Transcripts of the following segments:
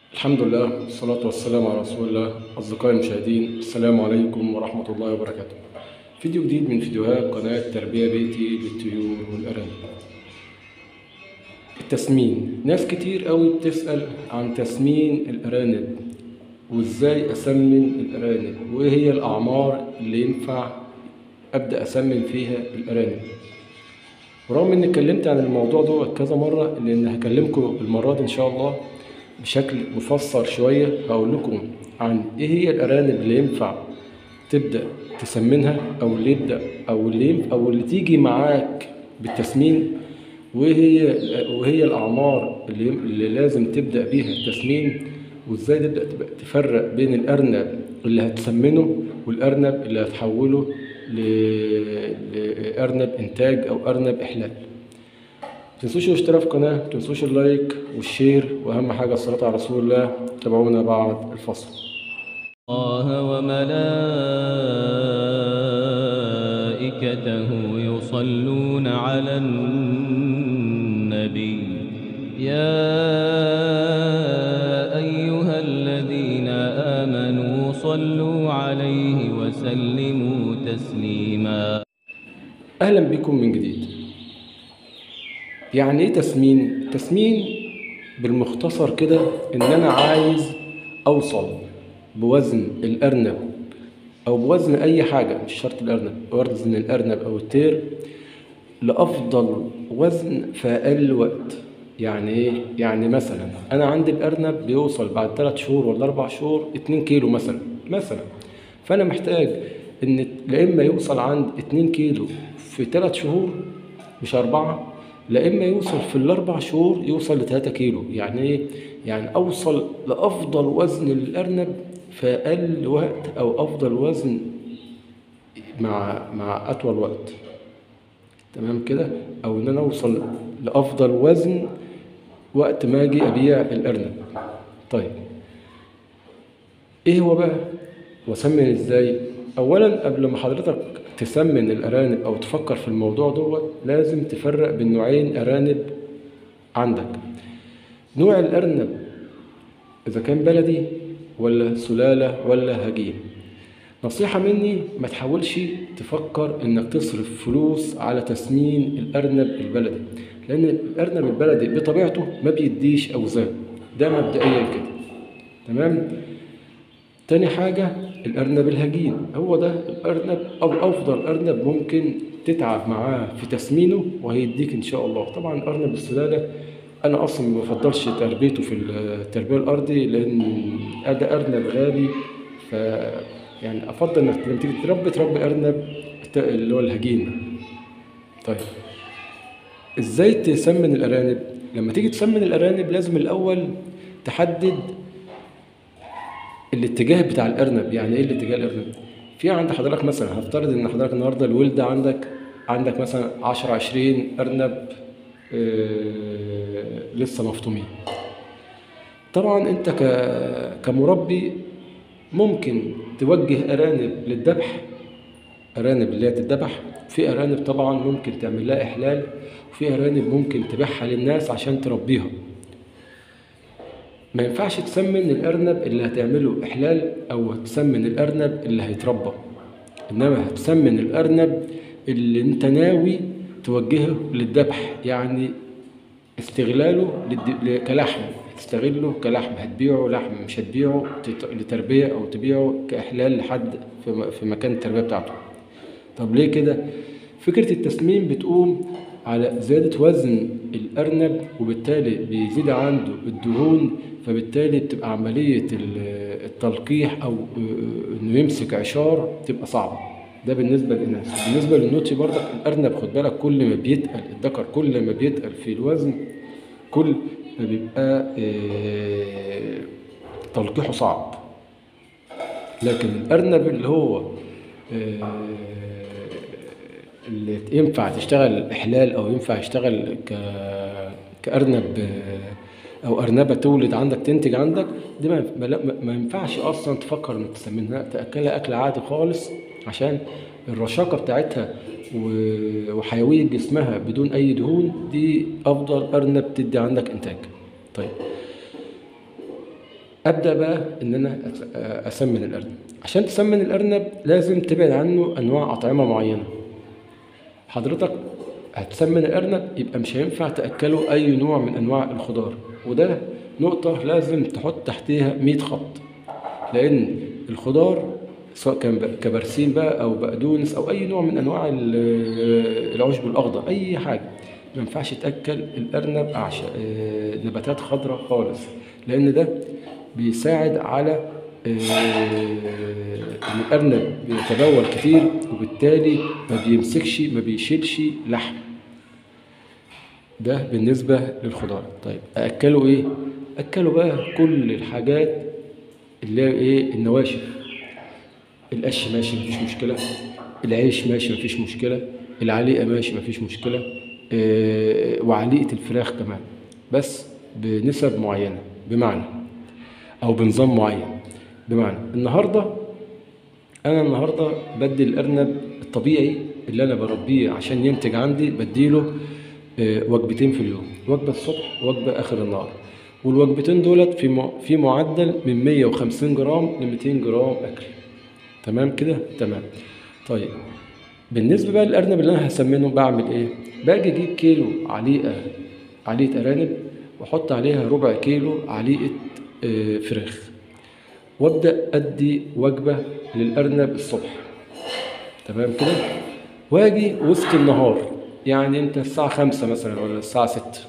الحمد لله والصلاة والسلام على رسول الله أصدقائي المشاهدين السلام عليكم ورحمة الله وبركاته فيديو جديد من فيديوهات قناة تربية بيتي للطيور والأرانب التسمين ناس كتير قوي بتسأل عن تسمين الأرانب وإزاي أسمن الأرانب وإيه هي الأعمار اللي ينفع أبدأ أسمن فيها الأرانب ورغم إني اتكلمت عن الموضوع ده كذا مرة لأن هكلمكم المرة دي إن شاء الله بشكل مفسر شوية هقول لكم عن إيه هي الأرانب اللي ينفع تبدأ تسمنها أو اللي يبدأ أو اللي ينفع أو اللي تيجي معاك بالتسمين وإيه هي وهي الأعمار اللي, اللي لازم تبدأ بيها التسمين وإزاي تبدأ تبقى تفرق بين الأرنب اللي هتسمنه والأرنب اللي هتحوله ل- لأرنب إنتاج أو أرنب إحلال. متنسوش الاشتراك في القناة متنسوش اللايك والشير وأهم حاجة الصلاة على رسول الله تابعونا بعد الفصل الله وملائكته يصلون على النبي يا أيها الذين آمنوا صلوا عليه وسلموا تسليما أهلا بكم من جديد يعني إيه تسمين؟ تسمين بالمختصر كده إن أنا عايز أوصل بوزن الأرنب أو بوزن أي حاجة مش شرط الأرنب وزن الأرنب أو الطير لأفضل وزن في أقل وقت يعني إيه؟ يعني مثلا أنا عندي الأرنب بيوصل بعد ثلاث شهور ولا أربع شهور اتنين كيلو مثلا مثلا فأنا محتاج إن لا إما يوصل عند اتنين كيلو في ثلاث شهور مش أربعة لا إما يوصل في الأربع شهور يوصل لتلاتة كيلو يعني إيه؟ يعني أوصل لأفضل وزن للأرنب في أقل وقت أو أفضل وزن مع مع أطول وقت تمام كده أو إن أنا أوصل لأفضل وزن وقت ما أجي أبيع الأرنب طيب إيه هو بقى وأسمن إزاي أولا قبل ما حضرتك تسمن الأرانب أو تفكر في الموضوع دوت لازم تفرق بين نوعين أرانب عندك نوع الأرنب إذا كان بلدي ولا سلالة ولا هجين نصيحة مني ما تحاولش تفكر إنك تصرف فلوس على تسمين الأرنب البلدي لأن الأرنب البلدي بطبيعته ما بيديش أوزان ده مبدئيا كده تمام تاني حاجة الأرنب الهجين هو ده الأرنب أو أفضل أرنب ممكن تتعب معاه في تسمينه وهيديك إن شاء الله طبعا أرنب السلالة أنا أصلا ما بفضلش تربيته في التربية الأرضي لأن ده أرنب غالي ف يعني أفضل إنك لما تيجي تربي تربي أرنب اللي هو الهجين ده. طيب إزاي تسمن الأرانب؟ لما تيجي تسمن الأرانب لازم الأول تحدد الاتجاه بتاع الارنب يعني ايه الاتجاه الارنب في عند حضرتك مثلا هفترض ان حضرتك النهارده الولده عندك عندك مثلا 10 20 ارنب آه لسه مفطومين طبعا انت ك كمربي ممكن توجه ارانب للذبح ارانب اللي هي تتذبح في ارانب طبعا ممكن تعمل لها احلال وفي ارانب ممكن تبيعها للناس عشان تربيها ما ينفعش تسمن الأرنب اللي هتعمله إحلال أو تسمن الأرنب اللي هيتربى إنما هتسمن الأرنب اللي أنت ناوي توجهه للذبح يعني استغلاله للد... كلحم تستغله كلحم هتبيعه لحم مش هتبيعه تت... لتربية أو تبيعه كإحلال لحد في, في مكان التربية بتاعته طب ليه كده؟ فكرة التسمين بتقوم على زيادة وزن الأرنب وبالتالي بيزيد عنده الدهون فبالتالي بتبقى عملية التلقيح أو إنه يمسك عشار تبقى صعبة ده بالنسبة للإناث بالنسبة للنوتي برضك الأرنب خد بالك كل ما بيتقل الذكر كل ما بيتقل في الوزن كل ما بيبقى تلقيحه صعب لكن الأرنب اللي هو اللي ينفع تشتغل إحلال أو ينفع يشتغل ك... كأرنب أو أرنبة تولد عندك تنتج عندك دي ما, ما ينفعش أصلا تفكر إنك تسمنها تأكلها أكل عادي خالص عشان الرشاقة بتاعتها وحيوية جسمها بدون أي دهون دي أفضل أرنب تدي عندك إنتاج طيب ابدا بقى ان انا أس- اسمن الارنب عشان تسمن الارنب لازم تبعد عنه انواع اطعمه معينه حضرتك هتسمن الارنب يبقى مش هينفع تاكله اي نوع من انواع الخضار وده نقطه لازم تحط تحتيها 100 خط لان الخضار سواء كان بقى كبرسيم بقى او بقدونس او اي نوع من انواع ال- العشب الاخضر اي حاجه ما ينفعش تاكل الارنب أعش... آه، نباتات خضراء خالص لان ده بيساعد على آه، ان الارنب بيتبول كتير وبالتالي ما بيمسكش ما بيشيلش لحم ده بالنسبة للخضار طيب أكله إيه؟ أكله بقى كل الحاجات اللي هي إيه النواشف القش ماشي مفيش مشكلة العيش ماشي مفيش مشكلة العليقة ماشي مفيش مشكلة آه وعليقة الفراخ كمان بس بنسب معينة بمعنى أو بنظام معين بمعنى النهاردة أنا النهاردة بدي الأرنب الطبيعي اللي أنا بربيه عشان ينتج عندي بديله آه، وجبتين في اليوم وجبة الصبح وجبة آخر النهار والوجبتين دولت في مع- في معدل من 150 جرام ل 200 جرام أكل تمام كده تمام طيب بالنسبة بقى للأرنب اللي أنا هسمنه بعمل إيه؟ باجي أجيب كيلو عليقة عليقة أرانب وأحط عليها ربع كيلو عليقة آه، فراخ وابدا ادي وجبه للارنب الصبح تمام كده واجي وسط النهار يعني انت الساعه خمسة مثلا ولا الساعه ستة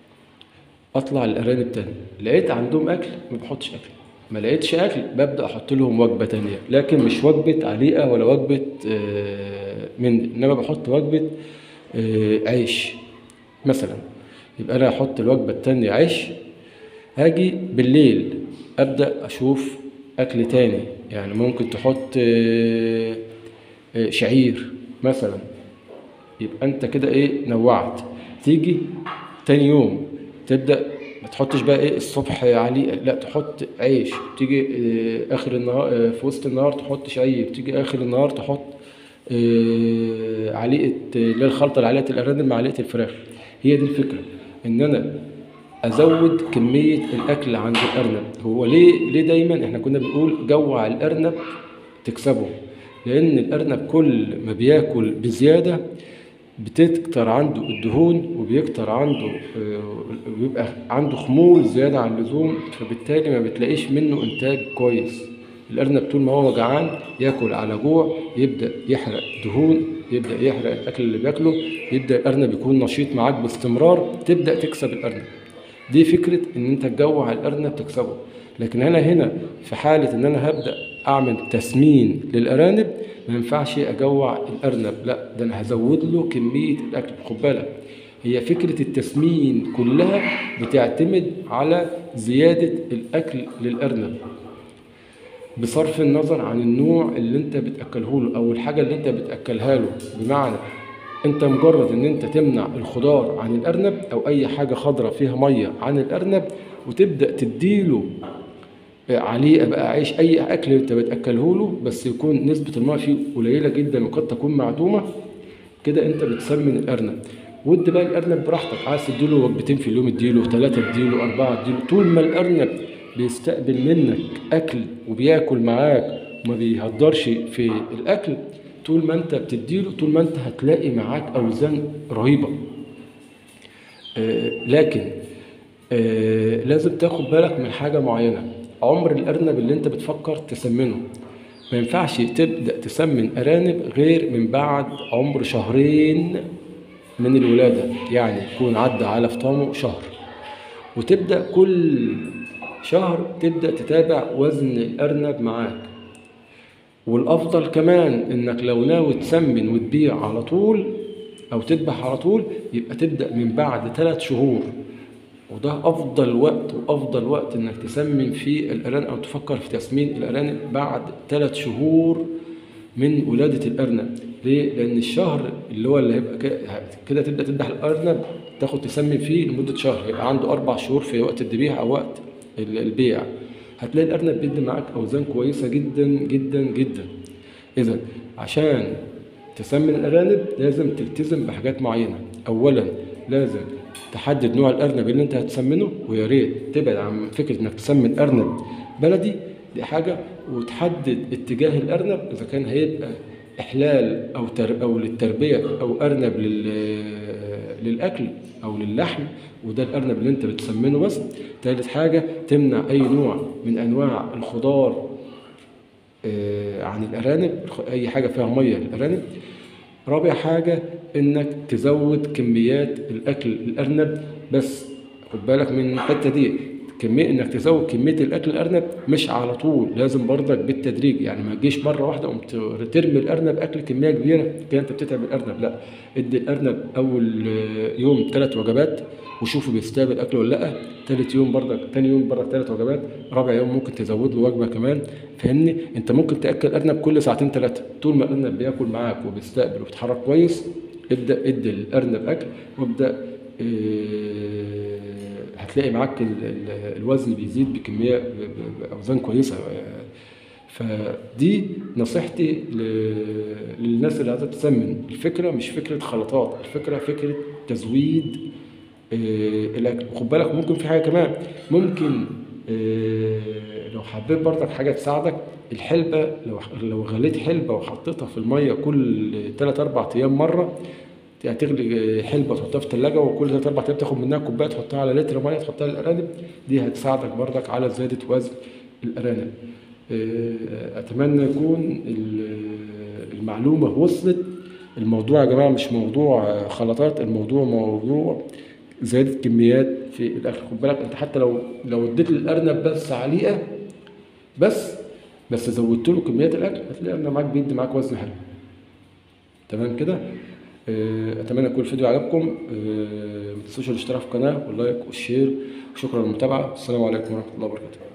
اطلع الارانب تاني لقيت عندهم اكل ما بحطش اكل ما لقيتش اكل ببدا احط لهم وجبه تانية لكن مش وجبه عليقه ولا وجبه آه، من انما بحط وجبه آه، عيش مثلا يبقى انا احط الوجبه التانية عيش هاجي بالليل ابدا اشوف اكل تاني يعني ممكن تحط آه، آه، شعير مثلا يبقى انت كده ايه نوعت تيجي تاني يوم تبدا ما تحطش بقى ايه الصبح عليه لا تحط عيش تيجي آه، اخر النهار آه، في وسط النهار تحط شعير تيجي اخر النهار تحط آه، عليقه آه، اللي هي الخلطه اللي عليقه الارانب مع عليقه الفراخ هي دي الفكره ان انا ازود كميه الاكل عند الارنب هو ليه ليه دايما احنا كنا بنقول جوع الارنب تكسبه لان الارنب كل ما بياكل بزياده بتكتر عنده الدهون وبيكتر عنده آه، ويبقى عنده خمول زياده عن اللزوم فبالتالي ما بتلاقيش منه انتاج كويس الارنب طول ما هو جعان ياكل على جوع يبدا يحرق دهون يبدا يحرق الاكل اللي بياكله يبدا الارنب يكون نشيط معاك باستمرار تبدا تكسب الارنب دي فكرة إن أنت تجوع الأرنب تكسبه لكن أنا هنا في حالة إن أنا هبدأ أعمل تسمين للأرانب ما ينفعش أجوع الأرنب لا ده أنا هزود له كمية الأكل خد بالك هي فكرة التسمين كلها بتعتمد على زيادة الأكل للأرنب بصرف النظر عن النوع اللي انت بتاكله له او الحاجه اللي انت بتاكلها له بمعنى انت مجرد ان انت تمنع الخضار عن الارنب او اي حاجه خضراء فيها ميه عن الارنب وتبدا تديله عليه بقى عيش اي اكل انت بتاكله له بس يكون نسبه الميه فيه قليله جدا وقد تكون معدومه كده انت بتسمن الارنب ودي بقى الارنب براحتك عايز تديله وجبتين في اليوم اديله ثلاثه اديله اربعه اديله طول ما الارنب بيستقبل منك اكل وبياكل معاك وما بيهدرش في الاكل طول ما انت بتديله طول ما انت هتلاقي معاك اوزان رهيبه آه لكن آه لازم تاخد بالك من حاجه معينه عمر الارنب اللي انت بتفكر تسمنه ما ينفعش تبدا تسمن ارانب غير من بعد عمر شهرين من الولاده يعني يكون عدى على فطامه شهر وتبدا كل شهر تبدا تتابع وزن الارنب معاك والافضل كمان انك لو ناوي تسمن وتبيع على طول او تذبح على طول يبقى تبدا من بعد ثلاث شهور وده افضل وقت وافضل وقت انك تسمن فيه الارانب او تفكر في تسمين الارانب بعد ثلاث شهور من ولاده الارنب ليه لان الشهر اللي هو اللي هيبقى كده- كده تبدا تذبح الارنب تاخد تسمن فيه لمده شهر يبقى عنده اربع شهور في وقت الذبيح او وقت ال- البيع هتلاقي الارنب بيدي معاك اوزان كويسه جدا جدا جدا اذا عشان تسمن الارانب لازم تلتزم بحاجات معينه اولا لازم تحدد نوع الارنب اللي انت هتسمنه ويا ريت تبعد عن فكره انك تسمن ارنب بلدي دي حاجة وتحدد اتجاه الأرنب إذا كان هيبقى إحلال أو تر أو للتربية أو أرنب لل للأكل أو للحم وده الأرنب اللي أنت بتسمنه بس تالت حاجة تمنع أي نوع من أنواع الخضار آه، عن الأرانب أي حاجة فيها مية للأرانب رابع حاجة إنك تزود كميات الأكل الأرنب بس خد بالك من الحتة دي كمية إنك تزود كمية الأكل الأرنب مش على طول لازم برضك بالتدريج يعني ما تجيش مرة واحدة قوم ترمي الأرنب أكل كمية كبيرة كده أنت بتتعب الأرنب لا ادي الأرنب أول يوم ثلاث وجبات وشوفه بيستقبل أكل ولا لأ تالت يوم برضك تاني يوم برضك ثلاث وجبات رابع يوم ممكن تزود له وجبة كمان فاهمني أنت ممكن تأكل أرنب كل ساعتين ثلاثة طول ما الأرنب بياكل معاك وبيستقبل وبيتحرك كويس ابدأ ادي الأرنب أكل وابدأ آه، هتلاقي معاك ال- ال- الوزن بيزيد بكمية ب- ب- بأوزان كويسة آه، فدي نصيحتي ل- للناس اللي عايزة تسمن الفكرة مش فكرة خلطات الفكرة فكرة تزويد آه، الأكل وخد بالك ممكن في حاجة كمان ممكن آه، لو حبيت برضك حاجة تساعدك الحلبة لو لو غليت حلبة وحطيتها في المية كل تلات أربع أيام مرة هتغلي حلبة تحطها في التلاجة وكل تلات أربع أيام تاخد منها كوباية تحطها على لتر مية تحطها للأرانب دي هتساعدك برضك على زيادة وزن الأرانب آه، أتمنى يكون ال- المعلومة وصلت الموضوع يا جماعة مش موضوع خلطات الموضوع موضوع زيادة كميات في الأكل خد بالك أنت حتى لو لو اديت للأرنب بس عليقة بس بس زودت له كميات الأكل هتلاقي الأرنب معاك بيدي معاك وزن حلو تمام كده آه، اتمنى يكون الفيديو عجبكم آه، ما تنسوش الاشتراك في القناه واللايك والشير وشكرا للمتابعه السلام عليكم ورحمه الله وبركاته